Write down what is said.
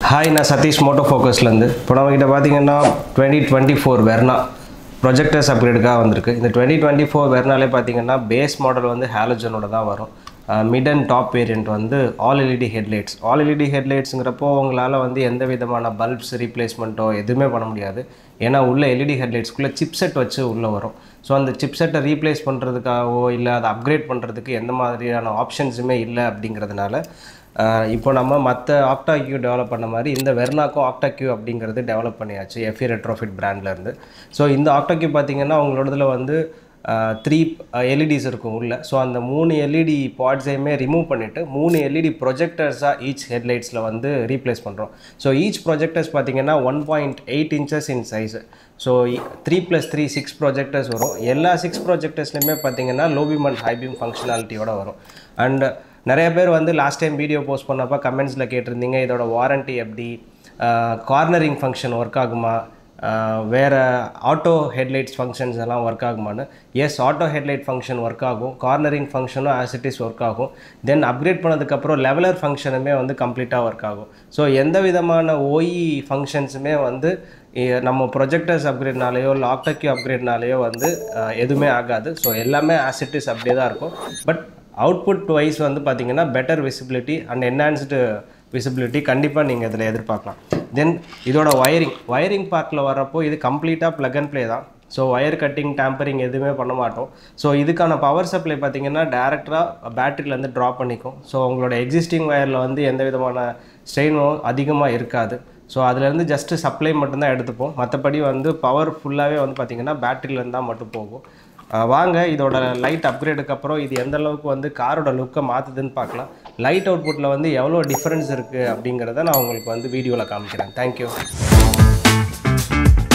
hi நான் Satish Moto ஃபோக்கஸ்லேருந்து இப்போ நம்மக்கிட்ட பார்த்தீங்கன்னா twenty twenty four Verna projectors அப்கிரேடுக்காக வந்திருக்கு இந்த டுவெண்ட்டி டுவெண்ட்டி ஃபோர் வெர்னாலே பார்த்தீங்கன்னா பேஸ் மாடல் வந்து ஹாலஜனோட தான் வரும் மிட் அண்ட் டாப் வேரியண்ட் வந்து all LED headlights all LED ஹெட்லைட்ஸுங்கிறப்போ உங்களால் வந்து எந்த விதமான பல்ப்ஸ் ரீப்ளேஸ்மெண்ட்டோ எதுவுமே பண்ண முடியாது ஏன்னா உள்ள எல்இடி ஹெட்லைட்ஸ்க்குள்ளே சிப்செட் வச்சு உள்ளே வரும் ஸோ அந்த சிப்செட்டை ரீப்ளேஸ் பண்ணுறதுக்காகவோ இல்லை அதை அப்கிரேட் பண்ணுறதுக்கு எந்த மாதிரியான ஆப்ஷன்ஸுமே இல்லை அப்படிங்கிறதுனால ஆஹ் இப்போ நம்ம மற்ற ஆக்டாக்யூ டெவலப் பண்ண மாதிரி இந்த வெர்னாக்கோ ஆக்டாக்யூ அப்படிங்கிறது டெவலப் பண்ணியாச்சு எஃப்இ ரெட்ரோஃபிட் பிராண்ட்லேருந்து ஸோ இந்த ஆக்டாக்யூ பார்த்தீங்கன்னா உங்களோடதுல வந்து த்ரீ எல்இடிஸ் இருக்கும் உள்ள ஸோ அந்த மூணு எல்இடி பாட்ஸையுமே ரிமூவ் பண்ணிவிட்டு மூணு எல்இடி ப்ரொஜெக்டர்ஸாக ஈச் ஹெட்லைட்ஸில் வந்து ரீப்ளேஸ் பண்ணுறோம் ஸோ ஈச் ப்ரொஜெக்டர்ஸ் பார்த்தீங்கன்னா one point eight inches in size so three plus three six projectors வரும் எல்லா சிக்ஸ் ப்ரொஜெக்டர்ஸ்லையுமே பார்த்தீங்கன்னா low beam and high beam ஃபங்க்ஷனாலிட்டியோட வரும் அண்ட் நிறைய பேர் வந்து லாஸ்ட் டைம் வீடியோ போஸ்ட் பண்ணப்போ கமெண்ட்ஸில் கேட்டிருந்தீங்க இதோட வாரண்ட்டி எப்படி கார்னரிங் ஃபங்க்ஷன் ஒர்க் ஆகுமா ஆஹ் வேற ஆட்டோ ஹெட்லைட்ஸ் ஃபங்க்ஷன்ஸ் எல்லாம் ஒர்க் ஆகுமான்னு yes auto headlight function work ஆகும் கார்னரிங் ஃபங்க்ஷனும் ஆஸ் இட் இஸ் ஒர்க் ஆகும் தென் அப்கிரேட் பண்ணதுக்கப்புறம் லெவலர் ஃபங்க்ஷனுமே வந்து கம்ப்ளீட்டாக ஒர்க் ஆகும் ஸோ எந்த விதமான ஓஇ ஃபங்க்ஷன்ஸுமே வந்து இ- நம்ம ப்ரொஜெக்டர்ஸ் அப்கிரேட்னாலேயோ இல்லை ஆக்டக்யூ அப்கிரேட்னாலேயோ வந்து ஆஹ் எதுவுமே ஆகாது ஸோ எல்லாமே ஆஸ் இட் இஸ் அப்படியே தான் இருக்கும் பட் அவுட்புட் வைஸ் வந்து பார்த்தீங்கன்னா better visibility and enhanced visibility கண்டிப்பாக நீங்கள் இதில் எதிர்பார்க்கலாம் தென் இதோட ஒயரிங் ஒயரிங் பார்ட்டில் வரப்போ இது கம்ப்ளீட்டாக ப்ளக் அண்ட் ப்ளே தான் ஸோ ஒயர் கட்டிங் டேம்பரிங் எதுவுமே பண்ண மாட்டோம் ஸோ இதுக்கான பவர் சப்ளை பார்த்தீங்கன்னா டேரெக்டாக பேட்டரியிலேருந்து ட்ராப் பண்ணிக்கும் ஸோ உங்களோட எக்ஸிஸ்டிங் ஒயரில் வந்து எந்த விதமான ஸ்ட்ரெயினும் அதிகமாக இருக்காது ஸோ அதுலேருந்து ஜஸ்ட்டு சப்ளை மட்டும்தான் எடுத்துப்போம் மற்றபடி வந்து பவர் ஃபுல்லாகவே வந்து பார்த்திங்கன்னா பேட்டரியிலேருந்து தான் மட்டும் போகும் அஹ் வாங்க இதோட லைட் அப்கிரேடுக்கு அப்புறம் இது எந்த அளவுக்கு வந்து காரோட லுக்கை மாற்றுதுன்னு பார்க்கலாம் லைட் அவுட்புட்டில் வந்து எவ்வளோ டிஃப்ரென்ஸ் இருக்குது அப்படிங்கிறத நான் உங்களுக்கு வந்து வீடியோவில் காமிக்கிறேன் தேங்க்யூ